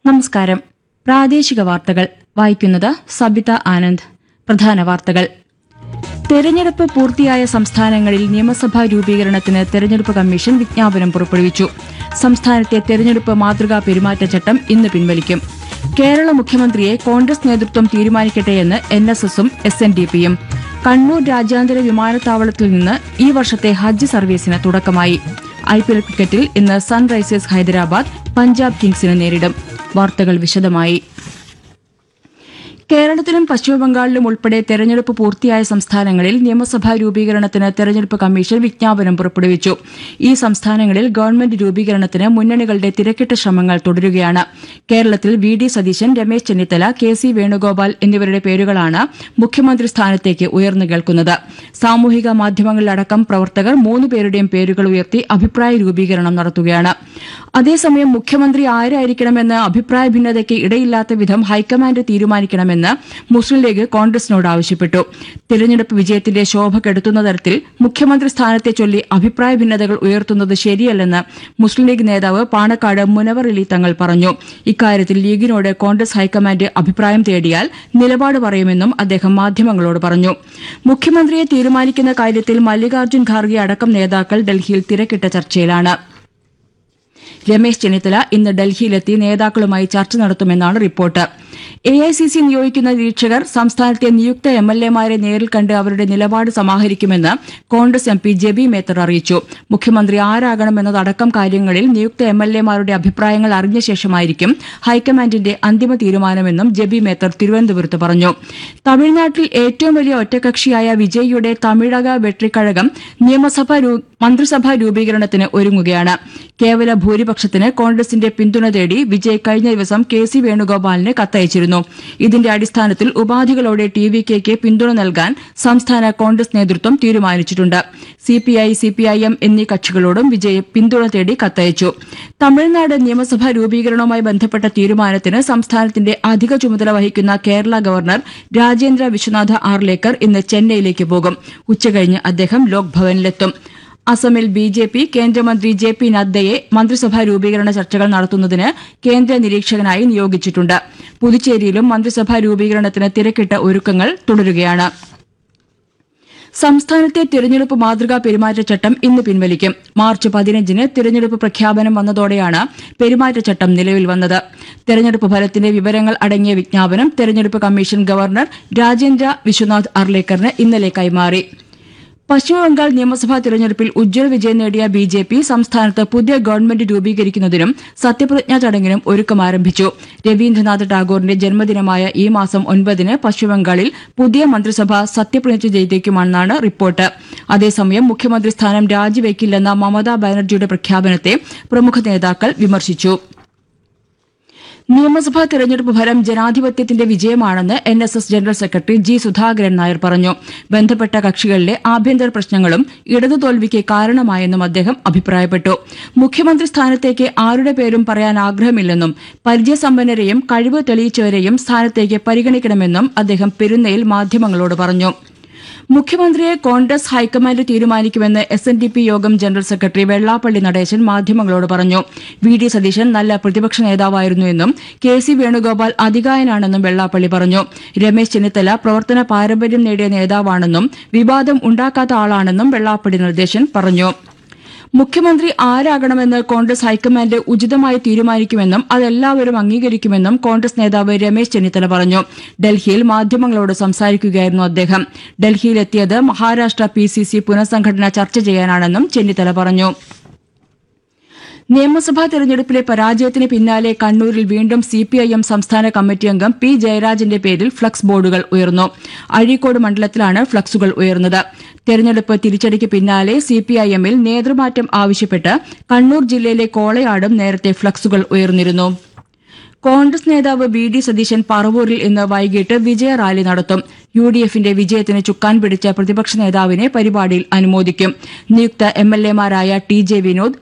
നമസ്കാരം പ്രാദേശിക വാർത്തകൾ വായിക്കുന്നത് സബിത ആനന്ദ് പ്രധാന വാർത്തകൾ തെരഞ്ഞെടുപ്പ് പൂർത്തിയായ സംസ്ഥാനങ്ങളിൽ നിയമസഭാ രൂപീകരണത്തിന് തെരഞ്ഞെടുപ്പ് കമ്മീഷൻ വിജ്ഞാപനം പുറപ്പെടുവിച്ചു സംസ്ഥാനത്തെ തെരഞ്ഞെടുപ്പ് മാതൃകാ പെരുമാറ്റച്ചട്ടം ഇന്ന് പിൻവലിക്കും കേരള മുഖ്യമന്ത്രിയെ കോൺഗ്രസ് നേതൃത്വം തീരുമാനിക്കട്ടെയെന്ന് എൻ എസ് എസും എസ് എൻ ഡി പിയും കണ്ണൂർ രാജ്യാന്തര വിമാനത്താവളത്തിൽ നിന്ന് ഈ വർഷത്തെ ഹജ്ജ് സർവീസിന് തുടക്കമായി ഐ പി എൽ ക്രിക്കറ്റിൽ ഇന്ന് സൺറൈസേഴ്സ് ഹൈദരാബാദ് പഞ്ചാബ് കിങ്സിനെ നേരിടും വാർത്തകൾ വിശദമായി കേരളത്തിലും പശ്ചിമബംഗാളിലും ഉൾപ്പെടെ തെരഞ്ഞെടുപ്പ് പൂർത്തിയായ സംസ്ഥാനങ്ങളിൽ നിയമസഭാ രൂപീകരണത്തിന് തെരഞ്ഞെടുപ്പ് കമ്മീഷൻ വിജ്ഞാപനം പുറപ്പെടുവിച്ചു ഈ സംസ്ഥാനങ്ങളിൽ ഗവൺമെന്റ് രൂപീകരണത്തിന് മുന്നണികളുടെ തിരക്കിട്ട ശ്രമങ്ങൾ തുടരുകയാണ് കേരളത്തിൽ V D Satheesan Ramesh Chennithala K C Venugopal എന്നിവരുടെ പേരുകളാണ് മുഖ്യമന്ത്രി സ്ഥാനത്തേക്ക് ഉയർന്നു കേൾക്കുന്നത് സാമൂഹിക മാധ്യമങ്ങളിലടക്കം പ്രവർത്തകർ മൂന്ന് പേരുടെയും പേരുകൾ ഉയർത്തി അഭിപ്രായ രൂപീകരണം നടത്തുകയാണ് അതേസമയം മുഖ്യമന്ത്രി ആരായിരിക്കണമെന്ന് അഭിപ്രായ ഭിന്നതയ്ക്ക് ഇടയില്ലാത്ത വിധം ഹൈക്കമാൻഡ് തീരുമാനിക്കണമെന്ന് മുസ്ലിം ലീഗ് കോൺഗ്രസിനോട് ആവശ്യപ്പെട്ടു തിരഞ്ഞെടുപ്പ് വിജയത്തിന്റെ ശോഭ കെടുത്തുന്ന തരത്തിൽ മുഖ്യമന്ത്രി സ്ഥാനത്തെ ചൊല്ലി അഭിപ്രായ ഭിന്നതകൾ ഉയർത്തുന്നത് ശരിയല്ലെന്ന് മുസ്ലിം ലീഗ് നേതാവ് പാണക്കാട് മുനവർ അലി തങ്ങൾ പറഞ്ഞു ഇക്കാര്യത്തിൽ ലീഗിനോട് കോൺഗ്രസ് ഹൈക്കമാൻഡ് അഭിപ്രായം തേടിയാൽ നിലപാട് പറയുമെന്നും അദ്ദേഹം മാധ്യമങ്ങളോട് പറഞ്ഞു മുഖ്യമന്ത്രിയെ തീരുമാനിക്കുന്ന കാര്യത്തിൽ മല്ലികാർജ്ജുൻ ഖാർഗെ അടക്കം നേതാക്കൾ ഡൽഹിയിൽ തിരക്കിട്ട ചർച്ചയിലാണ് രമേശ് ചെന്നിത്തല ഇന്ന് ഡൽഹിയിലെത്തി നേതാക്കളുമായി ചർച്ച നടത്തുമെന്നാണ് report A I C C നിയോഗിക്കുന്ന നിരീക്ഷകർ സംസ്ഥാനത്തെ നിയുക്ത എം എൽ എമാരെ നേരിൽ കണ്ട് അവരുടെ നിലപാട് സമാഹരിക്കുമെന്ന് Congress M P Jebi Mather അറിയിച്ചു മുഖ്യമന്ത്രി ആരാകണമെന്നതടക്കം കാര്യങ്ങളിൽ നിയുക്ത എം എൽ എമാരുടെ അഭിപ്രായങ്ങൾ അറിഞ്ഞ ശേഷമായിരിക്കും ഹൈക്കമാൻഡിന്റെ അന്തിമ തീരുമാനമെന്നും ജെബി മേത്തർ തിരുവനന്തപുരത്ത് പറഞ്ഞു തമിഴ്നാട്ടിൽ ഏറ്റവും വലിയ ഒറ്റകക്ഷിയായ വിജയിയുടെ തമിഴക വെട്രിക്കഴകം നിയമസഭാ രൂ- മന്ത്രിസഭാ രൂപീകരണത്തിന് ഒരുങ്ങുകയാണ് കേവല ഭൂരിപക്ഷത്തിന് കോൺഗ്രസിന്റെ പിന്തുണ തേടി വിജയ് കഴിഞ്ഞ ദിവസം കെ സി വേണുഗോപാലിന് കത്തയച്ചിരുന്നു ഇതിന്റെ അടിസ്ഥാനത്തിൽ ഉപാധികളോടെ ടി വി കെക്ക് പിന്തുണ നൽകാൻ സംസ്ഥാന കോൺഗ്രസ് നേതൃത്വം തീരുമാനിച്ചിട്ടുണ്ട് സിപിഐ സിപിഐഎം എന്നീ കക്ഷികളോടും വിജയ് പിന്തുണ തേടി കത്തയച്ചു തമിഴ്നാട് നിയമസഭാ രൂപീകരണവുമായി ബന്ധപ്പെട്ട തീരുമാനത്തിന് സംസ്ഥാനത്തിന്റെ അധിക ചുമതല വഹിക്കുന്ന കേരള ഗവർണർ രാജേന്ദ്ര വിശ്വനാഥ ആർലേക്കർ ഇന്ന് ചെന്നൈയിലേക്ക് പോകും ഉച്ചകഴിഞ്ഞ് അദ്ദേഹം ലോക് ഭവനിലെത്തും അസമിൽ ബി ജെ പി കേന്ദ്രമന്ത്രി ജെ പി നദ്ദയെ മന്ത്രിസഭാ രൂപീകരണ ചർച്ചകൾ നടത്തുന്നതിന് കേന്ദ്ര നിരീക്ഷകനായി നിയോഗിച്ചിട്ടുണ്ട് പുതുച്ചേരിയിലും മന്ത്രിസഭാ രൂപീകരണത്തിന് തിരക്കിട്ട ഒരുക്കങ്ങൾ തുടരുകയാണ് സംസ്ഥാനത്തെ തിരഞ്ഞെടുപ്പ് മാതൃകാ പെരുമാറ്റച്ചട്ടം ഇന്ന് പിൻവലിക്കും മാർച്ച് പതിനഞ്ചിന് തിരഞ്ഞെടുപ്പ് പ്രഖ്യാപനം വന്നതോടെയാണ് പെരുമാറ്റച്ചട്ടം നിലവിൽ വന്നത് തെരഞ്ഞെടുപ്പ് ഫലത്തിന്റെ വിവരങ്ങൾ അടങ്ങിയ വിജ്ഞാപനം തെരഞ്ഞെടുപ്പ് കമ്മീഷൻ ഗവർണർ രാജേന്ദ്ര വിശ്വനാഥ് അർലേക്കറിന് ഇന്നലെ കൈമാറി പശ്ചിമബംഗാൾ നിയമസഭാ തിരഞ്ഞെടുപ്പിൽ ഉജ്ജ്വല വിജയം നേടിയ ബി ജെ പി സംസ്ഥാനത്ത് പുതിയ ഗവൺമെന്റ് രൂപീകരിക്കുന്നതിനും സത്യപ്രതിജ്ഞാ ചടങ്ങിനും ഒരുക്കം ആരംഭിച്ചു രവീന്ദ്രനാഥ് ടാഗോറിന്റെ ജന്മദിനമായ ഈ മാസം ഒൻപതിന് പശ്ചിമബംഗാളിൽ പുതിയ മന്ത്രിസഭ സത്യപ്രതിജ്ഞ ചെയ്തേക്കുമെന്നാണ് റിപ്പോർട്ട് അതേസമയം മുഖ്യമന്ത്രി സ്ഥാനം രാജിവെക്കില്ലെന്ന മമതാ ബാനർജിയുടെ പ്രഖ്യാപനത്തെ പ്രമുഖ നേതാക്കൾ വിമർശിച്ചു നിയമസഭാ തെരഞ്ഞെടുപ്പ് ഫലം ജനാധിപത്യത്തിന്റെ വിജയമാണെന്ന് N S S general secretary G Sudhakaran Nair പറഞ്ഞു ബന്ധപ്പെട്ട കക്ഷികളിലെ ആഭ്യന്തര പ്രശ്നങ്ങളും ഇടതു തോൽവിക്ക് കാരണമായെന്നും അദ്ദേഹം അഭിപ്രായപ്പെട്ടു മുഖ്യമന്ത്രി സ്ഥാനത്തേക്ക് ആരുടെ പേരും പറയാൻ ആഗ്രഹമില്ലെന്നും പരിചയസമ്പന്നരെയും കഴിവ് തെളിയിച്ചവരെയും സ്ഥാനത്തേക്ക് പരിഗണിക്കണമെന്നും അദ്ദേഹം പെരുന്നയിൽ മാധ്യമങ്ങളോട് പറഞ്ഞു മുഖ്യമന്ത്രിയെ കോൺഗ്രസ് ഹൈക്കമാൻഡ് തീരുമാനിക്കുമെന്ന് എസ് എൻ ഡി പി യോഗം ജനറൽ സെക്രട്ടറി വെള്ളാപ്പള്ളി നടേശൻ മാധ്യമങ്ങളോട് പറഞ്ഞു വി ഡി സതീശൻ നല്ല പ്രതിപക്ഷ നേതാവായിരുന്നു എന്നും കെ സി വേണുഗോപാൽ അതികായനാണെന്നും വെള്ളാപ്പള്ളി പറഞ്ഞു രമേശ് ചെന്നിത്തല പ്രവർത്തന പാരമ്പര്യം നേടിയ നേതാവാണെന്നും വിവാദം ഉണ്ടാക്കാത്ത ആളാണെന്നും വെള്ളാപ്പള്ളി നടേശൻ പറഞ്ഞു മുഖ്യമന്ത്രി ആരാകണമെന്ന് കോൺഗ്രസ് ഹൈക്കമാൻഡ് ഉചിതമായി തീരുമാനിക്കുമെന്നും അതെല്ലാവരും അംഗീകരിക്കുമെന്നും കോൺഗ്രസ് നേതാവ് രമേശ് ചെന്നിത്തല പറഞ്ഞു ഡൽഹിയിൽ മാധ്യമങ്ങളോട് സംസാരിക്കുകയായിരുന്നു അദ്ദേഹം ഡൽഹിയിലെത്തിയത് മഹാരാഷ്ട്ര പി സി സി പുനഃസംഘടന ചർച്ച ചെയ്യാനാണെന്നും ചെന്നിത്തല പറഞ്ഞു നിയമസഭാ തെരഞ്ഞെടുപ്പിലെ പരാജയത്തിന് പിന്നാലെ കണ്ണൂരിൽ വീണ്ടും സിപിഐഎം സംസ്ഥാന കമ്മിറ്റി അംഗം പി ജയരാജന്റെ പേരിൽ ഫ്ലക്സ് ബോർഡുകൾ ഉയർന്നു അഴീക്കോട് മണ്ഡലത്തിലാണ് ഫ്ലക്സുകൾ ഉയർന്നത് തെരഞ്ഞെടുപ്പ് തിരിച്ചടിക്ക് പിന്നാലെ സിപിഐഎമ്മിൽ നേതൃമാറ്റം ആവശ്യപ്പെട്ട് കണ്ണൂർ ജില്ലയിലെ കോളയാടും നേരത്തെ ഫ്ലക്സുകൾ ഉയർന്നിരുന്നു കോൺഗ്രസ് നേതാവ് വി ഡി സതീശൻ പറവൂരിൽ ഇന്ന് വൈകിട്ട് വിജയ റാലി നടത്തും യു ഡി എഫിന്റെ വിജയത്തിന് ചുക്കാൻ പിടിച്ച പ്രതിപക്ഷ നേതാവിനെ പരിപാടിയിൽ അനുമോദിക്കും നിയുക്ത എം എൽ എമാരായ ടി ജെ വിനോദ്